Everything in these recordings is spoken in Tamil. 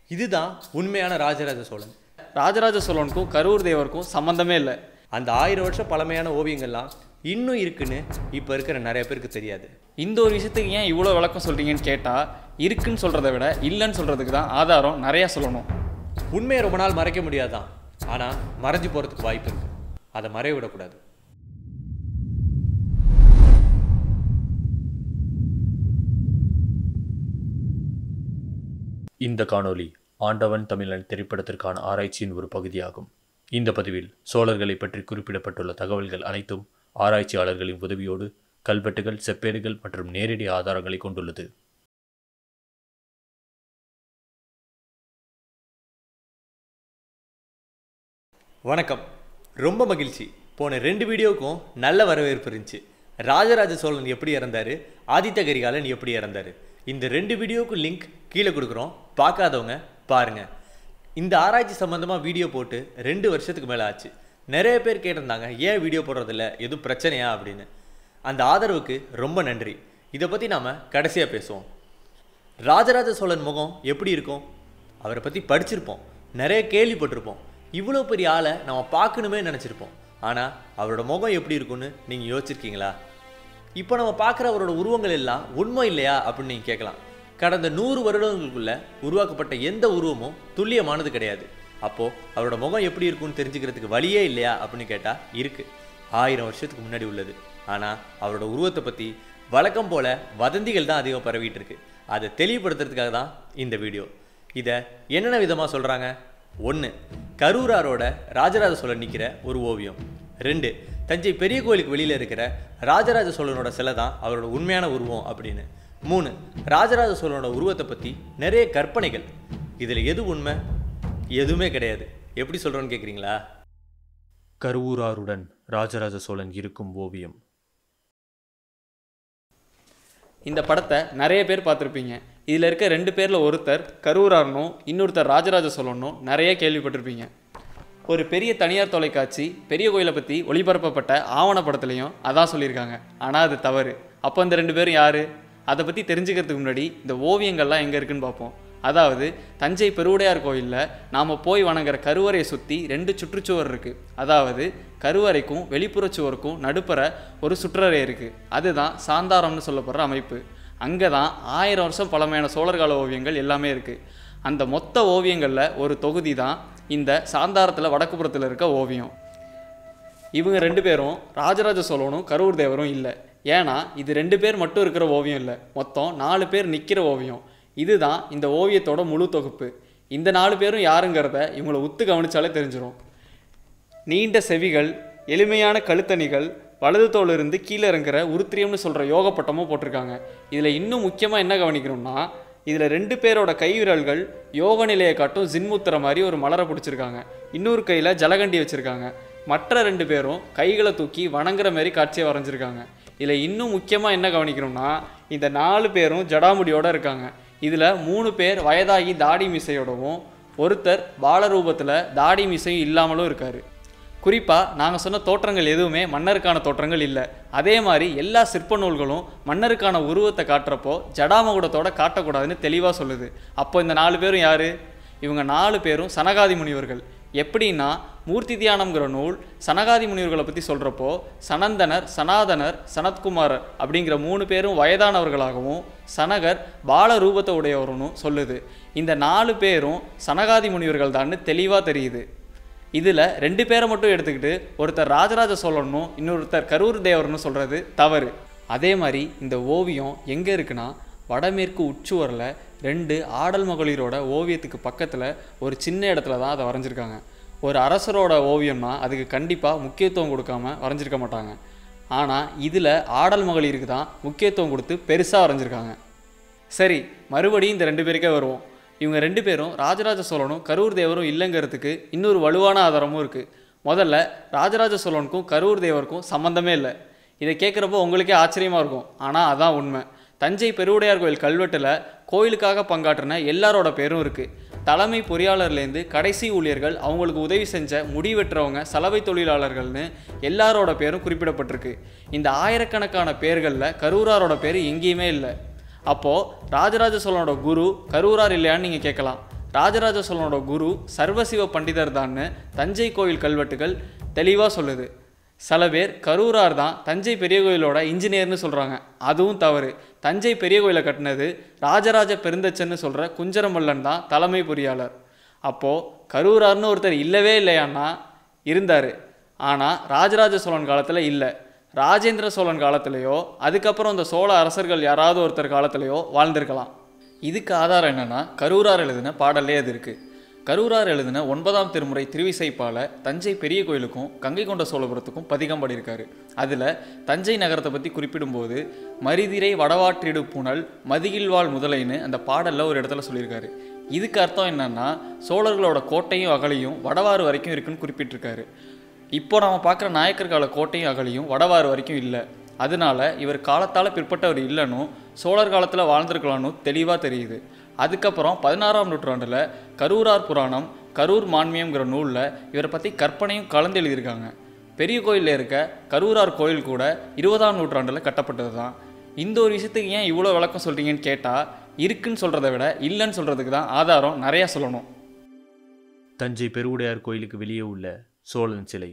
இதுதான் உண்மையான ராஜராஜ சோழன் ராஜராஜ சோழனுக்கும் கரூர் தேவருக்கும் சம்மந்தமே இல்லை அந்த ஆயிரம் வருஷம் பழமையான ஓவியங்கள்லாம் இன்னும் இருக்குன்னு இப்போ இருக்கிற நிறைய பேருக்கு தெரியாது இந்த ஒரு விஷயத்துக்கு ஏன் இவ்வளோ விளக்கம் சொல்கிறீங்கன்னு கேட்டால் இருக்குன்னு சொல்கிறத விட இல்லைன்னு சொல்கிறதுக்கு தான் ஆதாரம் நிறையா சொல்லணும் உண்மையை ரொம்ப நாள் மறைக்க முடியாதான் ஆனால் மறைஞ்சு போகிறதுக்கு வாய்ப்பு இருக்கு அதை மறைய விடக்கூடாது இந்த காணொளி ஆண்டவன் தமிழன் திரைப்படத்திற்கான ஆராய்ச்சியின் ஒரு பகுதியாகும் இந்த பதிவில் சோழர்களை பற்றி குறிப்பிடப்பட்டுள்ள தகவல்கள் அனைத்தும் ஆராய்ச்சியாளர்களின் உதவியோடு கல்வெட்டுகள் செப்பேடுகள் மற்றும் நேரடி ஆதாரங்களை கொண்டுள்ளது வணக்கம் ரொம்ப மகிழ்ச்சி போன ரெண்டு வீடியோவுக்கும் நல்ல வரவேற்பு இருந்துச்சு ராஜராஜ சோழன் எப்படி இறந்தாரு ஆதித்த கரிகாலன் எப்படி இறந்தாரு இந்த ரெண்டு வீடியோவுக்கும் லிங்க் கீழே கொடுக்குறோம் பார்க்காதவங்க பாருங்க இந்த ஆராய்ச்சி சம்பந்தமாக வீடியோ போட்டு ரெண்டு வருஷத்துக்கு மேலே ஆச்சு நிறைய பேர் கேட்டிருந்தாங்க ஏன் வீடியோ போடுறதில்ல எதுவும் பிரச்சனையா அப்படின்னு அந்த ஆதரவுக்கு ரொம்ப நன்றி இதை பற்றி நாம் கடைசியாக பேசுவோம் ராஜராஜ சோழன் முகம் எப்படி இருக்கும் அவரை பற்றி படிச்சிருப்போம் நிறைய கேள்விப்பட்டிருப்போம் இவ்வளோ பெரிய ஆளை நம்ம பார்க்கணுமே நினச்சிருப்போம் ஆனால் அவரோட முகம் எப்படி இருக்கும்னு நீங்கள் யோசிச்சிருக்கீங்களா இப்போ நம்ம பார்க்குற அவரோட உருவங்கள் எல்லாம் உண்மை இல்லையா அப்படின்னு நீங்கள் கேட்கலாம் கடந்த நூறு வருடங்களுக்குள்ள உருவாக்கப்பட்ட எந்த உருவமும் துல்லியமானது கிடையாது அப்போது அவரோட முகம் எப்படி இருக்கும்னு தெரிஞ்சுக்கிறதுக்கு வழியே இல்லையா அப்படின்னு கேட்டால் இருக்குது ஆயிரம் வருஷத்துக்கு முன்னாடி உள்ளது ஆனால் அவரோட உருவத்தை பற்றி வழக்கம் போல வதந்திகள் தான் அதிகம் பரவிட்டு இருக்கு அதை தெளிவுபடுத்துறதுக்காக தான் இந்த வீடியோ இதை என்னென்ன விதமாக சொல்கிறாங்க ஒன்று கரூராரோட ராஜராஜ சோழன் நிற்கிற ஒரு ஓவியம் ரெண்டு தஞ்சை பெரிய கோயிலுக்கு வெளியில் இருக்கிற ராஜராஜ சோழனோட சிலை தான் அவரோட உண்மையான உருவம் அப்படின்னு மூணு ராஜராஜ சோழனோட உருவத்தை பற்றி நிறைய கற்பனைகள் இதில் எது உண்மை எதுவுமே கிடையாது எப்படி சொல்கிறோன்னு கேட்குறீங்களா கருவூராருடன் ராஜராஜ சோழன் இருக்கும் ஓவியம் இந்த படத்தை நிறைய பேர் பார்த்துருப்பீங்க இதில் இருக்க ரெண்டு பேரில் ஒருத்தர் கரூராரனும் இன்னொருத்தர் ராஜராஜ சோழனும் நிறைய கேள்விப்பட்டிருப்பீங்க ஒரு பெரிய தனியார் தொலைக்காட்சி பெரிய கோயிலை பற்றி ஒளிபரப்பப்பட்ட ஆவணப்படத்துலையும் அதான் சொல்லியிருக்காங்க ஆனால் அது தவறு அப்போ இந்த ரெண்டு பேரும் யார் அதை பற்றி தெரிஞ்சுக்கிறதுக்கு முன்னாடி இந்த ஓவியங்கள்லாம் எங்கே இருக்குன்னு பார்ப்போம் அதாவது தஞ்சை பெருவுடையார் கோயிலில் நாம் போய் வணங்குற கருவறையை சுற்றி ரெண்டு சுற்றுச்சுவர் இருக்குது அதாவது கருவறைக்கும் வெளிப்புற சுவருக்கும் நடுப்புற ஒரு சுற்றறை இருக்குது அதுதான் சாந்தாரம்னு சொல்லப்படுற அமைப்பு அங்கே தான் ஆயிரம் வருஷம் பழமையான சோழர்கால ஓவியங்கள் எல்லாமே இருக்குது அந்த மொத்த ஓவியங்களில் ஒரு தொகுதி தான் இந்த சாந்தாரத்தில் வடக்குப்புறத்தில் இருக்க ஓவியம் இவங்க ரெண்டு பேரும் ராஜராஜ சோழனும் கரூர் தேவரும் இல்லை ஏன்னா இது ரெண்டு பேர் மட்டும் இருக்கிற ஓவியம் இல்லை மொத்தம் நாலு பேர் நிற்கிற ஓவியம் இதுதான் இந்த ஓவியத்தோட முழு தொகுப்பு இந்த நாலு பேரும் யாருங்கிறத இவங்களை உத்து கவனிச்சாலே தெரிஞ்சிடும் நீண்ட செவிகள் எளிமையான கழுத்தணிகள் வலது தோலிருந்து கீழே இறங்குற உருத்திரியம்னு சொல்கிற யோகப்பட்டமும் போட்டிருக்காங்க இதில் இன்னும் முக்கியமாக என்ன கவனிக்கணும்னா இதில் ரெண்டு பேரோட கை விரல்கள் யோக நிலையை காட்டும் ஜின்முத்துற மாதிரி ஒரு மலரை பிடிச்சிருக்காங்க இன்னொரு கையில் ஜலகண்டி வச்சுருக்காங்க மற்ற ரெண்டு பேரும் கைகளை தூக்கி வணங்குற மாதிரி காட்சியை வரைஞ்சிருக்காங்க இதில் இன்னும் முக்கியமாக என்ன கவனிக்கணும்னா இந்த நாலு பேரும் ஜடாமுடியோட இருக்காங்க இதில் மூணு பேர் வயதாகி தாடி மீசையோடவும் ஒருத்தர் பாலரூபத்தில் தாடி மீசையும் இல்லாமலும் இருக்கார் குறிப்பாக நாங்கள் சொன்ன தோற்றங்கள் எதுவுமே மன்னருக்கான தோற்றங்கள் இல்லை அதே மாதிரி எல்லா சிற்ப நூல்களும் மன்னருக்கான உருவத்தை காட்டுறப்போ ஜடாமகுடத்தோட காட்டக்கூடாதுன்னு தெளிவாக சொல்லுது அப்போ இந்த நாலு பேரும் யார் இவங்க நாலு பேரும் சனகாதி முனிவர்கள் எப்படின்னா மூர்த்தி தியானம்ங்கிற நூல் சனகாதி முனிவர்களை பற்றி சொல்கிறப்போ சனந்தனர் சனாதனர் சனத்குமாரர் அப்படிங்கிற மூணு பேரும் வயதானவர்களாகவும் சனகர் பால ரூபத்தை உடையவருன்னு சொல்லுது இந்த நாலு பேரும் சனகாதி முனிவர்கள் தான்னு தெளிவாக தெரியுது இதில் ரெண்டு பேரை மட்டும் எடுத்துக்கிட்டு ஒருத்தர் ராஜராஜ சோழனும் இன்னொருத்தர் கரூர் தேவர்னு சொல்கிறது தவறு அதே மாதிரி இந்த ஓவியம் எங்கே இருக்குன்னா வடமேற்கு உச்சுவரில் ரெண்டு ஆடல் மகளிரோட ஓவியத்துக்கு பக்கத்தில் ஒரு சின்ன இடத்துல தான் அதை வரைஞ்சிருக்காங்க ஒரு அரசரோட ஓவியம்னா அதுக்கு கண்டிப்பாக முக்கியத்துவம் கொடுக்காம வரைஞ்சிருக்க மாட்டாங்க ஆனால் இதில் ஆடல் மகளிருக்கு தான் முக்கியத்துவம் கொடுத்து பெருசாக வரைஞ்சிருக்காங்க சரி மறுபடியும் இந்த ரெண்டு பேருக்கே வருவோம் இவங்க ரெண்டு பேரும் ராஜராஜ சோழனும் கரூர் தேவரும் இல்லைங்கிறதுக்கு இன்னொரு வலுவான ஆதாரமும் இருக்குது முதல்ல ராஜராஜ சோழனுக்கும் கரூர் தேவருக்கும் சம்மந்தமே இல்லை இதை கேட்குறப்போ உங்களுக்கே ஆச்சரியமாக இருக்கும் ஆனால் அதான் உண்மை தஞ்சை பெருவுடையார் கோயில் கல்வெட்டில் கோயிலுக்காக பங்காற்றின எல்லாரோட பேரும் இருக்குது தலைமை பொறியாளர்லேருந்து கடைசி ஊழியர்கள் அவங்களுக்கு உதவி செஞ்ச முடி வெட்டுறவங்க சலவை தொழிலாளர்கள்னு எல்லாரோட பேரும் குறிப்பிடப்பட்டிருக்கு இந்த ஆயிரக்கணக்கான பேர்களில் கரூராரோட பேர் எங்கேயுமே இல்லை அப்போது ராஜராஜ சோழனோட குரு கரூரார் இல்லையான்னு நீங்கள் கேட்கலாம் ராஜராஜ சோழனோட குரு சர்வசிவ பண்டிதர் தான்னு தஞ்சை கோயில் கல்வெட்டுகள் தெளிவாக சொல்லுது சில பேர் கரூரார் தான் தஞ்சை பெரிய கோயிலோட இன்ஜினியர்னு சொல்கிறாங்க அதுவும் தவறு தஞ்சை பெரிய கோயிலை கட்டினது ராஜராஜ பெருந்தச்சன்னு சொல்கிற குஞ்சரமல்லன் தான் தலைமை பொறியாளர் அப்போது கரூரார்னு ஒருத்தர் இல்லவே இல்லையான்னா இருந்தார் ஆனால் ராஜராஜ சோழன் காலத்தில் இல்லை ராஜேந்திர சோழன் காலத்திலேயோ அதுக்கப்புறம் இந்த சோழ அரசர்கள் யாராவது ஒருத்தர் காலத்திலேயோ வாழ்ந்திருக்கலாம் இதுக்கு ஆதாரம் என்னன்னா கரூரார் எழுதின பாடலே அது இருக்குது கரூரார் எழுதின ஒன்பதாம் திருமுறை திருவிசைப்பால தஞ்சை பெரிய கோயிலுக்கும் கங்கை கொண்ட சோழபுரத்துக்கும் பதிகம் பாடியிருக்காரு அதில் தஞ்சை நகரத்தை பற்றி குறிப்பிடும்போது மரிதிரை வடவாற்றிடு புனல் மதிகில்வாள் முதலைன்னு அந்த பாடலில் ஒரு இடத்துல சொல்லியிருக்காரு இதுக்கு அர்த்தம் என்னன்னா சோழர்களோட கோட்டையும் அகலியும் வடவாறு வரைக்கும் இருக்குன்னு குறிப்பிட்டிருக்காரு இப்போ நம்ம பார்க்குற நாயக்கர் கால கோட்டையும் அகலியும் வடவாறு வரைக்கும் இல்லை அதனால இவர் காலத்தால் பிற்பட்டவர் இல்லைனும் சோழர் காலத்தில் வாழ்ந்திருக்கலாம்னு தெளிவாக தெரியுது அதுக்கப்புறம் பதினாறாம் நூற்றாண்டில் கரூரார் புராணம் கரூர் மான்மியம்ங்கிற நூலில் இவரை பற்றி கற்பனையும் கலந்து எழுதியிருக்காங்க பெரிய கோயிலில் இருக்க கரூரார் கோயில் கூட இருபதாம் நூற்றாண்டில் கட்டப்பட்டது தான் இந்த ஒரு விஷயத்துக்கு ஏன் இவ்வளோ விளக்கம் சொல்கிறீங்கன்னு கேட்டால் இருக்குன்னு சொல்கிறத விட இல்லைன்னு சொல்கிறதுக்கு தான் ஆதாரம் நிறையா சொல்லணும் தஞ்சை பெருவுடையார் கோயிலுக்கு வெளியே உள்ள சோழன் சிலை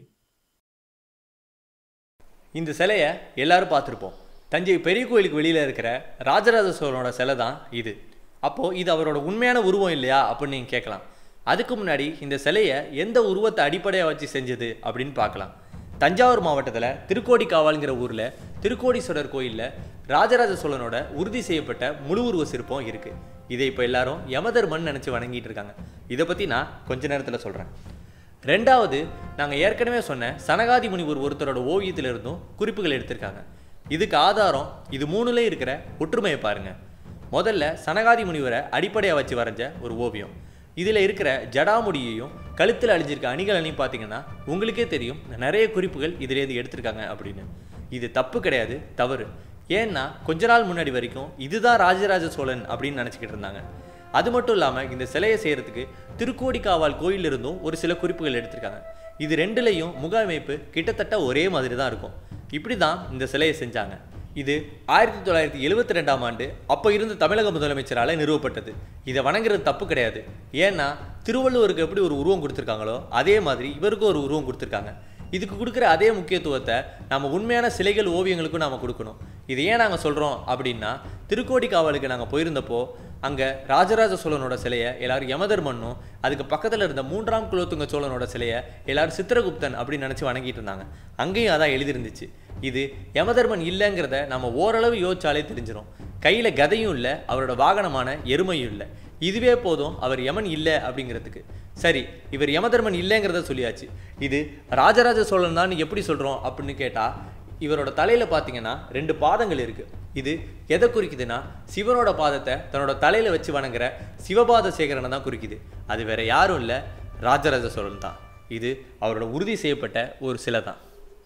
இந்த சிலையை எல்லாரும் பார்த்துருப்போம் தஞ்சை பெரிய கோயிலுக்கு வெளியில் இருக்கிற ராஜராஜ சோழனோட சிலை தான் இது அப்போது இது அவரோட உண்மையான உருவம் இல்லையா அப்படின்னு நீங்கள் கேட்கலாம் அதுக்கு முன்னாடி இந்த சிலையை எந்த உருவத்தை அடிப்படையாக வச்சு செஞ்சது அப்படின்னு பார்க்கலாம் தஞ்சாவூர் மாவட்டத்தில் திருக்கோடிக்காவால்ங்கிற ஊரில் திருக்கோடீஸ்வரர் கோயிலில் ராஜராஜ சோழனோட உறுதி செய்யப்பட்ட முழு உருவ சிற்பம் இருக்குது இதை இப்போ எல்லாரும் யமதர்மன் நினச்சி வணங்கிட்டு இருக்காங்க இதை பற்றி நான் கொஞ்ச நேரத்தில் சொல்கிறேன் ரெண்டாவது நாங்கள் ஏற்கனவே சொன்ன சனகாதி முனிவர் ஒருத்தரோட ஓவியத்திலிருந்தும் குறிப்புகள் எடுத்திருக்காங்க இதுக்கு ஆதாரம் இது மூணுலேயும் இருக்கிற ஒற்றுமையை பாருங்க முதல்ல சனகாதி முனிவரை அடிப்படையாக வச்சு வரைஞ்ச ஒரு ஓவியம் இதில் இருக்கிற ஜடாமுடியையும் கழுத்தில் அழிஞ்சிருக்க அணிகலனையும் பார்த்தீங்கன்னா உங்களுக்கே தெரியும் நிறைய குறிப்புகள் இதிலேருந்து எடுத்திருக்காங்க அப்படின்னு இது தப்பு கிடையாது தவறு ஏன்னா கொஞ்ச நாள் முன்னாடி வரைக்கும் இதுதான் ராஜராஜ சோழன் அப்படின்னு நினச்சிக்கிட்டு இருந்தாங்க அது மட்டும் இல்லாமல் இந்த சிலையை செய்கிறதுக்கு திருக்கோடிக்காவால் கோயில் இருந்தும் ஒரு சில குறிப்புகள் எடுத்திருக்காங்க இது ரெண்டுலேயும் முக அமைப்பு கிட்டத்தட்ட ஒரே மாதிரி தான் இருக்கும் இப்படி தான் இந்த சிலையை செஞ்சாங்க இது ஆயிரத்தி தொள்ளாயிரத்தி எழுவத்தி ரெண்டாம் ஆண்டு அப்போ இருந்த தமிழக முதலமைச்சரால் நிறுவப்பட்டது இதை வணங்குறது தப்பு கிடையாது ஏன்னா திருவள்ளுவருக்கு எப்படி ஒரு உருவம் கொடுத்துருக்காங்களோ அதே மாதிரி இவருக்கும் ஒரு உருவம் கொடுத்துருக்காங்க இதுக்கு கொடுக்குற அதே முக்கியத்துவத்தை நம்ம உண்மையான சிலைகள் ஓவியங்களுக்கும் நாம் கொடுக்கணும் இது ஏன் நாங்கள் சொல்கிறோம் அப்படின்னா திருக்கோடிக்காவலுக்கு நாங்கள் போயிருந்தப்போ அங்கே ராஜராஜ சோழனோட சிலையை எல்லாரும் யமதர்மன்னும் அதுக்கு பக்கத்தில் இருந்த மூன்றாம் குலோத்துங்க சோழனோட சிலையை எல்லாரும் சித்திரகுப்தன் அப்படின்னு நினச்சி வணங்கிட்டு இருந்தாங்க அங்கேயும் அதான் எழுதிருந்துச்சு இது யமதர்மன் இல்லைங்கிறத நம்ம ஓரளவு யோசிச்சாலே தெரிஞ்சிடும் கையில் கதையும் இல்லை அவரோட வாகனமான எருமையும் இல்லை இதுவே போதும் அவர் யமன் இல்லை அப்படிங்கிறதுக்கு சரி இவர் யமதர்மன் இல்லைங்கிறத சொல்லியாச்சு இது ராஜராஜ சோழன் தான் எப்படி சொல்கிறோம் அப்படின்னு கேட்டால் இவரோட தலையில் பார்த்தீங்கன்னா ரெண்டு பாதங்கள் இருக்குது இது எதை குறிக்குதுன்னா சிவனோட பாதத்தை தன்னோட தலையில் வச்சு வணங்குற சிவபாத சேகரனை தான் குறிக்குது அது வேற யாரும் இல்லை ராஜராஜ சோழன் தான் இது அவரோட உறுதி செய்யப்பட்ட ஒரு சிலை தான்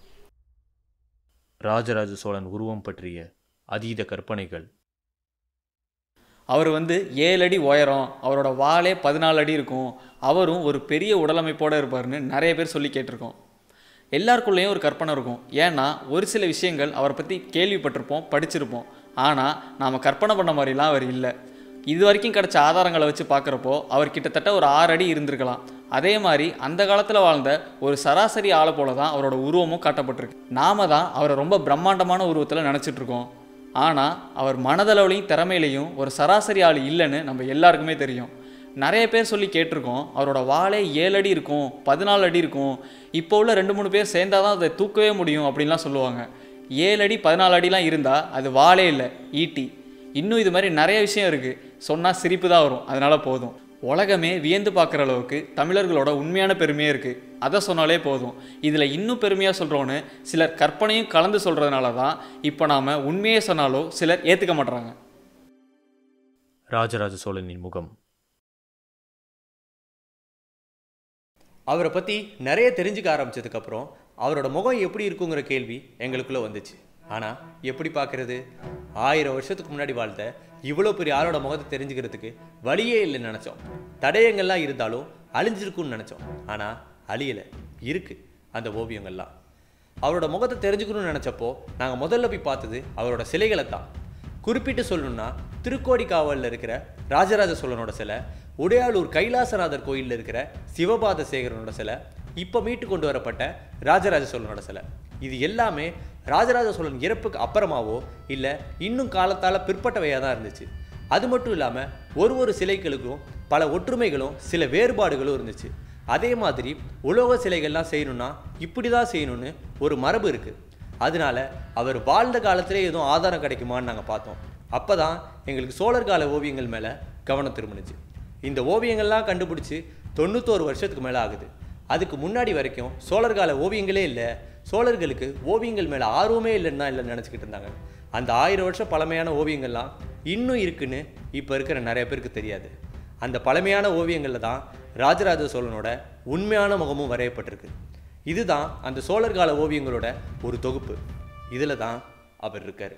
ராஜராஜ சோழன் உருவம் பற்றிய அதீத கற்பனைகள் அவர் வந்து ஏழு அடி உயரம் அவரோட வாலே பதினாலு அடி இருக்கும் அவரும் ஒரு பெரிய உடலமைப்போடு இருப்பார்னு நிறைய பேர் சொல்லி கேட்டிருக்கோம் எல்லாருக்குள்ளேயும் ஒரு கற்பனை இருக்கும் ஏன்னா ஒரு சில விஷயங்கள் அவரை பற்றி கேள்விப்பட்டிருப்போம் படிச்சிருப்போம் ஆனால் நாம் கற்பனை பண்ண மாதிரிலாம் அவர் இல்லை இது வரைக்கும் கிடைச்ச ஆதாரங்களை வச்சு பார்க்குறப்போ அவர் கிட்டத்தட்ட ஒரு ஆறு அடி இருந்திருக்கலாம் அதே மாதிரி அந்த காலத்தில் வாழ்ந்த ஒரு சராசரி ஆளை போல தான் அவரோட உருவமும் காட்டப்பட்டிருக்கு நாம தான் அவரை ரொம்ப பிரம்மாண்டமான உருவத்தில் நினச்சிட்டு இருக்கோம் ஆனால் அவர் மனதளவுலையும் திறமையிலையும் ஒரு சராசரி ஆள் இல்லைன்னு நம்ம எல்லாருக்குமே தெரியும் நிறைய பேர் சொல்லி கேட்டிருக்கோம் அவரோட வாளே ஏழு அடி இருக்கும் பதினாலு அடி இருக்கும் இப்போ உள்ள ரெண்டு மூணு பேர் சேர்ந்தாதான் அதை தூக்கவே முடியும் அப்படின்லாம் சொல்லுவாங்க ஏழு அடி பதினாலு அடிலாம் இருந்தால் அது வாளே இல்லை ஈட்டி இன்னும் இது மாதிரி நிறைய விஷயம் இருக்குது சொன்னால் சிரிப்பு தான் வரும் அதனால போதும் உலகமே வியந்து பார்க்குற அளவுக்கு தமிழர்களோட உண்மையான பெருமையே இருக்குது அதை சொன்னாலே போதும் இதில் இன்னும் பெருமையாக சொல்கிறோன்னு சிலர் கற்பனையும் கலந்து சொல்கிறதுனால தான் இப்போ நாம் உண்மையே சொன்னாலும் சிலர் ஏற்றுக்க மாட்றாங்க ராஜராஜ சோழனின் முகம் அவரை பற்றி நிறைய தெரிஞ்சுக்க ஆரம்பிச்சதுக்கப்புறம் அவரோட முகம் எப்படி இருக்குங்கிற கேள்வி எங்களுக்குள்ளே வந்துச்சு ஆனால் எப்படி பார்க்கறது ஆயிரம் வருஷத்துக்கு முன்னாடி வாழ்ந்த இவ்வளோ பெரிய ஆளோட முகத்தை தெரிஞ்சுக்கிறதுக்கு வழியே இல்லைன்னு நினச்சோம் தடயங்கள்லாம் இருந்தாலும் அழிஞ்சிருக்கும்னு நினச்சோம் ஆனால் அழியலை இருக்கு அந்த ஓவியங்கள்லாம் அவரோட முகத்தை தெரிஞ்சுக்கணும்னு நினச்சப்போ நாங்கள் முதல்ல போய் பார்த்தது அவரோட சிலைகளை தான் குறிப்பிட்டு சொல்லணும்னா திருக்கோடிக்காவலில் இருக்கிற ராஜராஜ சோழனோட சிலை உடையாளூர் கைலாசநாதர் கோயிலில் இருக்கிற சிவபாத சேகரனோட சிலை இப்போ மீட்டு கொண்டு வரப்பட்ட ராஜராஜ சோழனோட சிலை இது எல்லாமே ராஜராஜ சோழன் இறப்புக்கு அப்புறமாவோ இல்லை இன்னும் காலத்தால் பிற்பட்டவையாக தான் இருந்துச்சு அது மட்டும் இல்லாமல் ஒரு ஒரு சிலைகளுக்கும் பல ஒற்றுமைகளும் சில வேறுபாடுகளும் இருந்துச்சு அதே மாதிரி உலோக சிலைகள்லாம் செய்யணும்னா இப்படி தான் செய்யணும்னு ஒரு மரபு இருக்குது அதனால அவர் வாழ்ந்த காலத்திலே எதுவும் ஆதாரம் கிடைக்குமான்னு நாங்கள் பார்த்தோம் அப்போ தான் எங்களுக்கு சோழர் கால ஓவியங்கள் மேலே கவனம் திரும்பினுச்சு இந்த ஓவியங்கள்லாம் கண்டுபிடிச்சி தொண்ணூத்தோரு வருஷத்துக்கு மேலே ஆகுது அதுக்கு முன்னாடி வரைக்கும் சோழர் கால ஓவியங்களே இல்லை சோழர்களுக்கு ஓவியங்கள் மேலே ஆர்வமே இல்லைன்னு தான் இல்லை நினச்சிக்கிட்டு இருந்தாங்க அந்த ஆயிரம் வருஷம் பழமையான ஓவியங்கள்லாம் இன்னும் இருக்குன்னு இப்போ இருக்கிற நிறைய பேருக்கு தெரியாது அந்த பழமையான ஓவியங்களில் தான் ராஜராஜ சோழனோட உண்மையான முகமும் வரையப்பட்டிருக்கு இதுதான் அந்த சோழர் கால ஓவியங்களோட ஒரு தொகுப்பு இதில் தான் அவர் இருக்கார்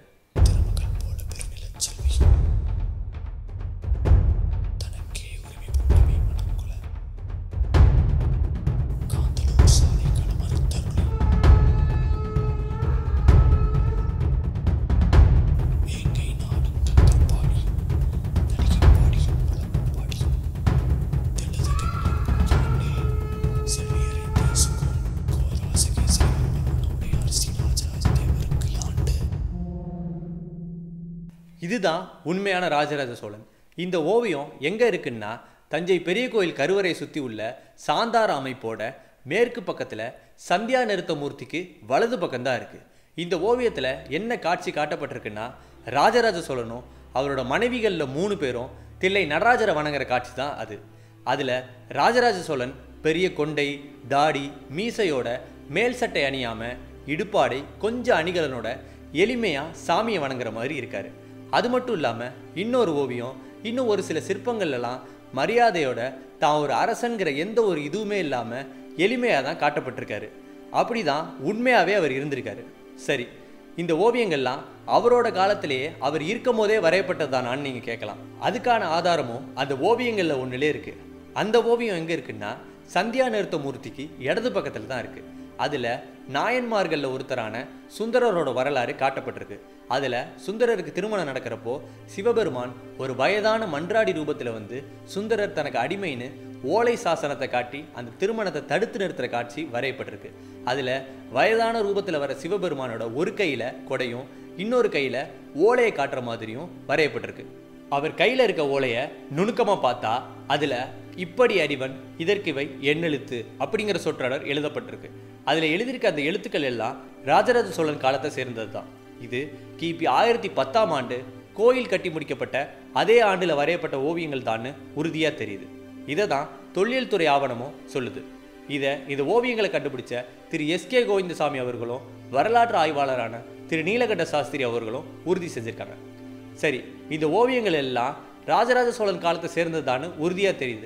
இதுதான் உண்மையான ராஜராஜ சோழன் இந்த ஓவியம் எங்கே இருக்குன்னா தஞ்சை பெரிய கோயில் கருவறை சுற்றி உள்ள சாந்தார அமைப்போட மேற்கு பக்கத்தில் சந்தியா நிறுத்த மூர்த்திக்கு வலது பக்கம்தான் இருக்குது இந்த ஓவியத்தில் என்ன காட்சி காட்டப்பட்டிருக்குன்னா ராஜராஜ சோழனும் அவரோட மனைவிகளில் மூணு பேரும் தில்லை நடராஜரை வணங்குற காட்சி தான் அது அதில் ராஜராஜ சோழன் பெரிய கொண்டை தாடி மீசையோட மேல் சட்டை அணியாமல் இடுப்பாடை கொஞ்சம் அணிகலனோட எளிமையாக சாமியை வணங்குற மாதிரி இருக்காரு அது மட்டும் இல்லாமல் இன்னொரு ஓவியம் இன்னும் ஒரு சில சிற்பங்கள்லாம் மரியாதையோட தான் ஒரு அரசன்கிற எந்த ஒரு இதுவுமே இல்லாமல் எளிமையாக தான் காட்டப்பட்டிருக்காரு அப்படி தான் உண்மையாகவே அவர் இருந்திருக்காரு சரி இந்த ஓவியங்கள்லாம் அவரோட காலத்திலேயே அவர் இருக்கும் போதே வரையப்பட்டதானான்னு நீங்கள் கேட்கலாம் அதுக்கான ஆதாரமும் அந்த ஓவியங்களில் ஒன்றுலே இருக்குது அந்த ஓவியம் எங்கே இருக்குன்னா சந்தியா நிறுத்த மூர்த்திக்கு இடது பக்கத்தில் தான் இருக்குது அதில் நாயன்மார்களில் ஒருத்தரான சுந்தரரோட வரலாறு காட்டப்பட்டிருக்கு அதில் சுந்தரருக்கு திருமணம் நடக்கிறப்போ சிவபெருமான் ஒரு வயதான மன்றாடி ரூபத்தில் வந்து சுந்தரர் தனக்கு அடிமைன்னு ஓலை சாசனத்தை காட்டி அந்த திருமணத்தை தடுத்து நிறுத்துற காட்சி வரையப்பட்டிருக்கு அதில் வயதான ரூபத்தில் வர சிவபெருமானோட ஒரு கையில் கொடையும் இன்னொரு கையில் ஓலையை காட்டுற மாதிரியும் வரையப்பட்டிருக்கு அவர் கையில் இருக்க ஓலையை நுணுக்கமாக பார்த்தா அதில் இப்படி அறிவன் இதற்கிவை எண்ணெழுத்து அப்படிங்கிற சொற்றொடர் எழுதப்பட்டிருக்கு அதில் எழுதியிருக்க அந்த எழுத்துக்கள் எல்லாம் ராஜராஜ சோழன் காலத்தை சேர்ந்தது தான் இது கிபி ஆயிரத்தி பத்தாம் ஆண்டு கோயில் கட்டி முடிக்கப்பட்ட அதே ஆண்டில் வரையப்பட்ட ஓவியங்கள் தான் உறுதியாக தெரியுது இதை தான் தொல்லியல் துறை ஆவணமும் சொல்லுது இதை இந்த ஓவியங்களை கண்டுபிடிச்ச திரு எஸ்கே கோவிந்தசாமி அவர்களும் வரலாற்று ஆய்வாளரான திரு நீலகண்ட சாஸ்திரி அவர்களும் உறுதி செஞ்சிருக்காங்க சரி இந்த ஓவியங்கள் எல்லாம் ராஜராஜ சோழன் காலத்தை சேர்ந்ததுதான்னு உறுதியாக தெரியுது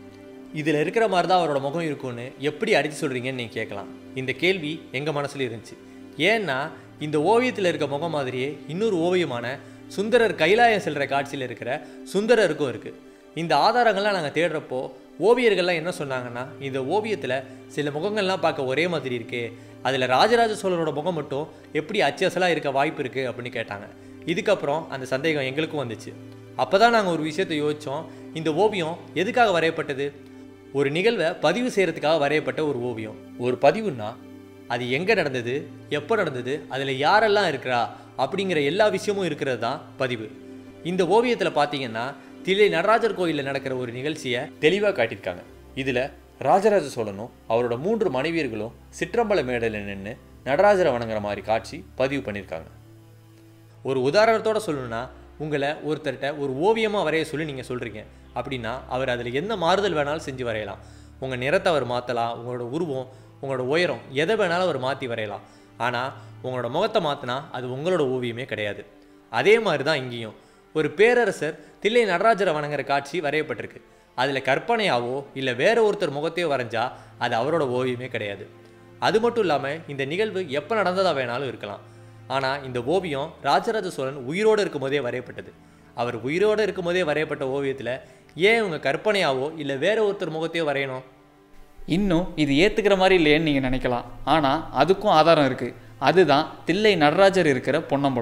இதில் இருக்கிற மாதிரி தான் அவரோட முகம் இருக்கும்னு எப்படி அடித்து சொல்கிறீங்கன்னு நீங்கள் கேட்கலாம் இந்த கேள்வி எங்கள் மனசுல இருந்துச்சு ஏன்னா இந்த ஓவியத்தில் இருக்க முகம் மாதிரியே இன்னொரு ஓவியமான சுந்தரர் கைலாயம் செல்கிற காட்சியில் இருக்கிற சுந்தரருக்கும் இருக்குது இந்த ஆதாரங்கள்லாம் நாங்கள் தேடுறப்போ ஓவியர்கள்லாம் என்ன சொன்னாங்கன்னா இந்த ஓவியத்தில் சில முகங்கள்லாம் பார்க்க ஒரே மாதிரி இருக்கே அதில் ராஜராஜ சோழனோட முகம் மட்டும் எப்படி அச்சசலாக இருக்க வாய்ப்பு இருக்குது அப்படின்னு கேட்டாங்க இதுக்கப்புறம் அந்த சந்தேகம் எங்களுக்கும் வந்துச்சு அப்போ தான் நாங்கள் ஒரு விஷயத்தை யோசித்தோம் இந்த ஓவியம் எதுக்காக வரையப்பட்டது ஒரு நிகழ்வை பதிவு செய்கிறதுக்காக வரையப்பட்ட ஒரு ஓவியம் ஒரு பதிவுன்னா அது எங்கே நடந்தது எப்போ நடந்தது அதில் யாரெல்லாம் இருக்கிறா அப்படிங்கிற எல்லா விஷயமும் இருக்கிறது தான் பதிவு இந்த ஓவியத்தில் பார்த்தீங்கன்னா தில்லை நடராஜர் கோயிலில் நடக்கிற ஒரு நிகழ்ச்சியை தெளிவாக காட்டியிருக்காங்க இதில் ராஜராஜ சோழனும் அவரோட மூன்று மனைவியர்களும் சிற்றம்பல மேடையில் நின்று நடராஜரை வணங்குற மாதிரி காட்சி பதிவு பண்ணியிருக்காங்க ஒரு உதாரணத்தோட சொல்லணும்னா உங்களை ஒருத்தர்கிட்ட ஒரு ஓவியமாக வரைய சொல்லி நீங்கள் சொல்கிறீங்க அப்படின்னா அவர் அதில் எந்த மாறுதல் வேணாலும் செஞ்சு வரையலாம் உங்கள் நிறத்தை அவர் மாற்றலாம் உங்களோட உருவம் உங்களோட உயரம் எதை வேணாலும் அவர் மாற்றி வரையலாம் ஆனால் உங்களோட முகத்தை மாற்றினா அது உங்களோட ஓவியமே கிடையாது அதே மாதிரி தான் இங்கேயும் ஒரு பேரரசர் தில்லை நடராஜரை வணங்குற காட்சி வரையப்பட்டிருக்கு அதில் கற்பனையாவோ இல்லை வேற ஒருத்தர் முகத்தையோ வரைஞ்சா அது அவரோட ஓவியமே கிடையாது அது மட்டும் இல்லாமல் இந்த நிகழ்வு எப்போ நடந்ததா வேணாலும் இருக்கலாம் ஆனால் இந்த ஓவியம் ராஜராஜ சோழன் உயிரோடு இருக்கும்போதே வரையப்பட்டது அவர் உயிரோடு இருக்கும்போதே வரையப்பட்ட ஓவியத்தில் ஏன் இவங்க கற்பனையாவோ இல்லை வேற ஒருத்தர் முகத்தையோ வரையணும் இன்னும் இது ஏற்றுக்கிற மாதிரி இல்லையேன்னு நீங்கள் நினைக்கலாம் ஆனால் அதுக்கும் ஆதாரம் இருக்குது அதுதான் தில்லை நடராஜர் இருக்கிற பொன்னம்பலம்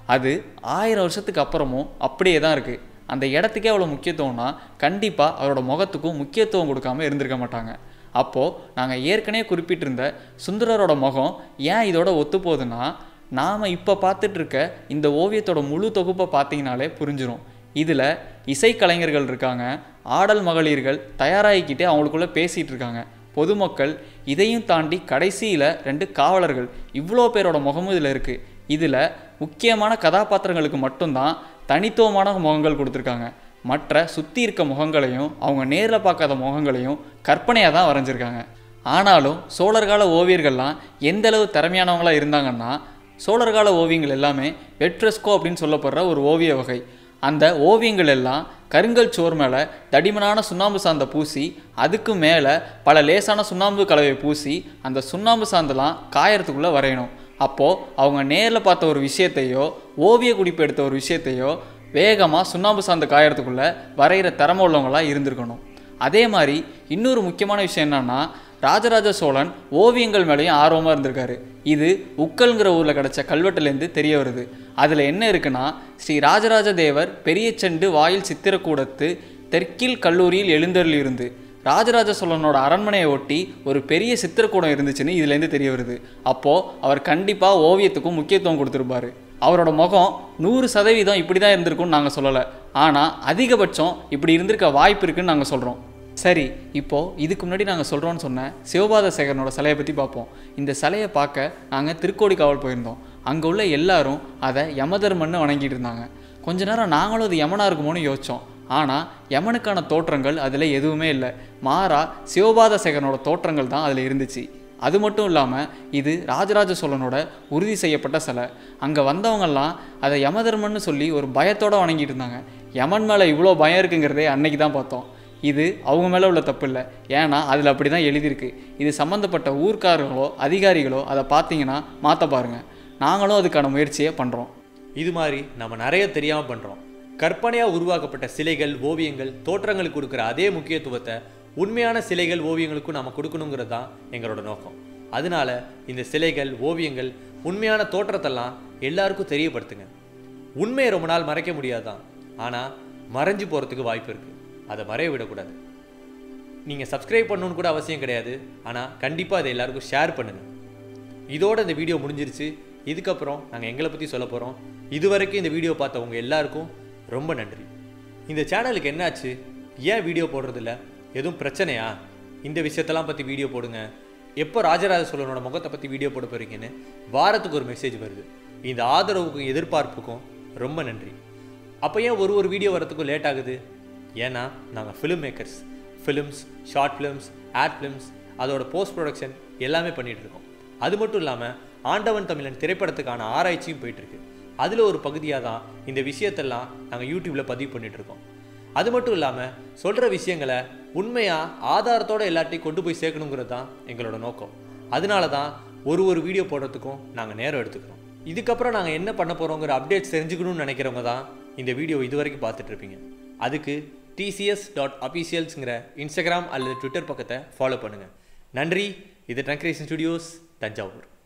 அது ஆயிரம் வருஷத்துக்கு அப்புறமும் அப்படியே தான் இருக்குது அந்த இடத்துக்கே அவ்வளோ முக்கியத்துவம்னா கண்டிப்பாக அவரோட முகத்துக்கும் முக்கியத்துவம் கொடுக்காம இருந்திருக்க மாட்டாங்க அப்போது நாங்கள் ஏற்கனவே குறிப்பிட்டிருந்த சுந்தரரோட முகம் ஏன் இதோட ஒத்து போகுதுன்னா நாம் இப்போ பார்த்துட்டு இருக்க இந்த ஓவியத்தோட முழு தொகுப்பை பார்த்தீங்கனாலே புரிஞ்சிரும் இதில் இசைக்கலைஞர்கள் இருக்காங்க ஆடல் மகளிர்கள் தயாராகிக்கிட்டே அவங்களுக்குள்ள பேசிகிட்டு இருக்காங்க பொதுமக்கள் இதையும் தாண்டி கடைசியில் ரெண்டு காவலர்கள் இவ்வளோ பேரோட முகமும் இதில் இருக்குது இதில் முக்கியமான கதாபாத்திரங்களுக்கு மட்டும்தான் தனித்துவமான முகங்கள் கொடுத்துருக்காங்க மற்ற சுற்றி இருக்க முகங்களையும் அவங்க நேரில் பார்க்காத முகங்களையும் கற்பனையாக தான் வரைஞ்சிருக்காங்க ஆனாலும் சோழர்கால ஓவியர்கள்லாம் எந்த அளவு திறமையானவங்களா இருந்தாங்கன்னா சோழர்கால ஓவியங்கள் எல்லாமே வெட்ரெஸ்கோ அப்படின்னு சொல்லப்படுற ஒரு ஓவிய வகை அந்த ஓவியங்கள் எல்லாம் கருங்கல் சோர் மேலே தடிமனான சுண்ணாம்பு சாந்த பூசி அதுக்கு மேலே பல லேசான சுண்ணாம்பு கலவையை பூசி அந்த சுண்ணாம்பு சாந்தெல்லாம் காயறதுக்குள்ளே வரையணும் அப்போது அவங்க நேரில் பார்த்த ஒரு விஷயத்தையோ ஓவிய குறிப்பு எடுத்த ஒரு விஷயத்தையோ வேகமாக சுண்ணாம்பு சாந்த காயறதுக்குள்ளே வரைகிற திறமை உள்ளவங்களா இருந்திருக்கணும் அதே மாதிரி இன்னொரு முக்கியமான விஷயம் என்னன்னா ராஜராஜ சோழன் ஓவியங்கள் மேலேயும் ஆர்வமாக இருந்திருக்காரு இது உக்கல்ங்கிற ஊரில் கிடச்ச கல்வெட்டுலேருந்து தெரிய வருது அதில் என்ன இருக்குன்னா ஸ்ரீ ராஜராஜ தேவர் பெரிய செண்டு வாயில் சித்திரக்கூடத்து தெற்கில் கல்லூரியில் எழுந்தருள் இருந்து ராஜராஜ சோழனோட அரண்மனையை ஒட்டி ஒரு பெரிய சித்திரக்கூடம் இருந்துச்சுன்னு இதுலேருந்து தெரிய வருது அப்போது அவர் கண்டிப்பாக ஓவியத்துக்கும் முக்கியத்துவம் கொடுத்துருப்பாரு அவரோட முகம் நூறு சதவீதம் இப்படி தான் இருந்திருக்கும்னு நாங்கள் சொல்லலை ஆனால் அதிகபட்சம் இப்படி இருந்திருக்க வாய்ப்பு இருக்குன்னு நாங்கள் சொல்கிறோம் சரி இப்போது இதுக்கு முன்னாடி நாங்கள் சொல்கிறோன்னு சொன்ன சிவபாத சேகரனோட சிலையை பற்றி பார்ப்போம் இந்த சிலையை பார்க்க நாங்கள் திருக்கோடிக்காவல் போயிருந்தோம் அங்கே உள்ள எல்லாரும் அதை யமதர்மன்னு வணங்கிட்டு இருந்தாங்க கொஞ்ச நேரம் நாங்களும் அது யமனாக இருக்குமோன்னு யோசித்தோம் ஆனால் யமனுக்கான தோற்றங்கள் அதில் எதுவுமே இல்லை மாறா சிவபாத சேகரனோட தோற்றங்கள் தான் அதில் இருந்துச்சு அது மட்டும் இல்லாமல் இது ராஜராஜ சோழனோட உறுதி செய்யப்பட்ட சிலை அங்கே வந்தவங்கெல்லாம் அதை யமதர்மன்னு சொல்லி ஒரு பயத்தோடு வணங்கிட்டு இருந்தாங்க யமன் மேலே இவ்வளோ பயம் இருக்குங்கிறதே அன்னைக்கு தான் பார்த்தோம் இது அவங்க மேலே உள்ள தப்பு இல்லை ஏன்னா அதில் அப்படி தான் எழுதியிருக்கு இது சம்மந்தப்பட்ட ஊர்க்காரர்களோ அதிகாரிகளோ அதை பார்த்தீங்கன்னா மாற்ற பாருங்கள் நாங்களும் அதுக்கான முயற்சியை பண்ணுறோம் இது மாதிரி நம்ம நிறைய தெரியாமல் பண்ணுறோம் கற்பனையாக உருவாக்கப்பட்ட சிலைகள் ஓவியங்கள் தோற்றங்களுக்கு கொடுக்குற அதே முக்கியத்துவத்தை உண்மையான சிலைகள் ஓவியங்களுக்கும் நம்ம கொடுக்கணுங்கிறது தான் எங்களோட நோக்கம் அதனால இந்த சிலைகள் ஓவியங்கள் உண்மையான தோற்றத்தெல்லாம் எல்லாருக்கும் தெரியப்படுத்துங்க உண்மையை ரொம்ப நாள் மறைக்க முடியாதான் ஆனால் மறைஞ்சு போகிறதுக்கு வாய்ப்பு இருக்குது அதை மறைய விடக்கூடாது நீங்கள் சப்ஸ்கிரைப் பண்ணணும்னு கூட அவசியம் கிடையாது ஆனால் கண்டிப்பாக அதை எல்லாருக்கும் ஷேர் பண்ணுங்கள் இதோட இந்த வீடியோ முடிஞ்சிருச்சு இதுக்கப்புறம் நாங்கள் எங்களை பற்றி சொல்ல போகிறோம் இதுவரைக்கும் இந்த வீடியோ பார்த்தவங்க எல்லாருக்கும் ரொம்ப நன்றி இந்த சேனலுக்கு என்னாச்சு ஏன் வீடியோ போடுறதில்ல எதுவும் பிரச்சனையா இந்த விஷயத்தெல்லாம் பற்றி வீடியோ போடுங்க எப்போ ராஜராஜ சோழனோட முகத்தை பற்றி வீடியோ போட போகிறீங்கன்னு வாரத்துக்கு ஒரு மெசேஜ் வருது இந்த ஆதரவுக்கும் எதிர்பார்ப்புக்கும் ரொம்ப நன்றி அப்போ ஏன் ஒரு ஒரு வீடியோ வரத்துக்கும் லேட் ஆகுது ஏன்னா நாங்கள் film makers films short films ad films அதோட போஸ்ட் ப்ரொடக்ஷன் எல்லாமே பண்ணிட்டு இருக்கோம் அது மட்டும் இல்லாமல் ஆண்டவன் தமிழன் திரைப்படத்துக்கான ஆராய்ச்சியும் போயிட்டு இருக்கு அதில் ஒரு பகுதியாக தான் இந்த விஷயத்தெல்லாம் நாங்கள் யூடியூப்பில் பதிவு பண்ணிட்டு இருக்கோம் அது மட்டும் இல்லாமல் சொல்கிற விஷயங்களை உண்மையாக ஆதாரத்தோட எல்லாத்தையும் கொண்டு போய் சேர்க்கணுங்கிறது தான் எங்களோட நோக்கம் அதனால தான் ஒரு ஒரு வீடியோ போடுறதுக்கும் நாங்கள் நேரம் எடுத்துக்கிறோம் இதுக்கப்புறம் நாங்கள் என்ன பண்ண போகிறோங்கிற அப்டேட்ஸ் தெரிஞ்சுக்கணும்னு நினைக்கிறவங்க தான் இந்த வீடியோ இது வரைக்கும் பார்த்துட்டு இருப்பீங்க அதுக்கு டிசிஎஸ் டாட் அபிஷியல்ஸுங்கிற இன்ஸ்டாகிராம் அல்லது ட்விட்டர் பக்கத்தை ஃபாலோ பண்ணுங்கள் நன்றி இது டங்க்ரேஷன் ஸ்டுடியோஸ் தஞ்சாவூர்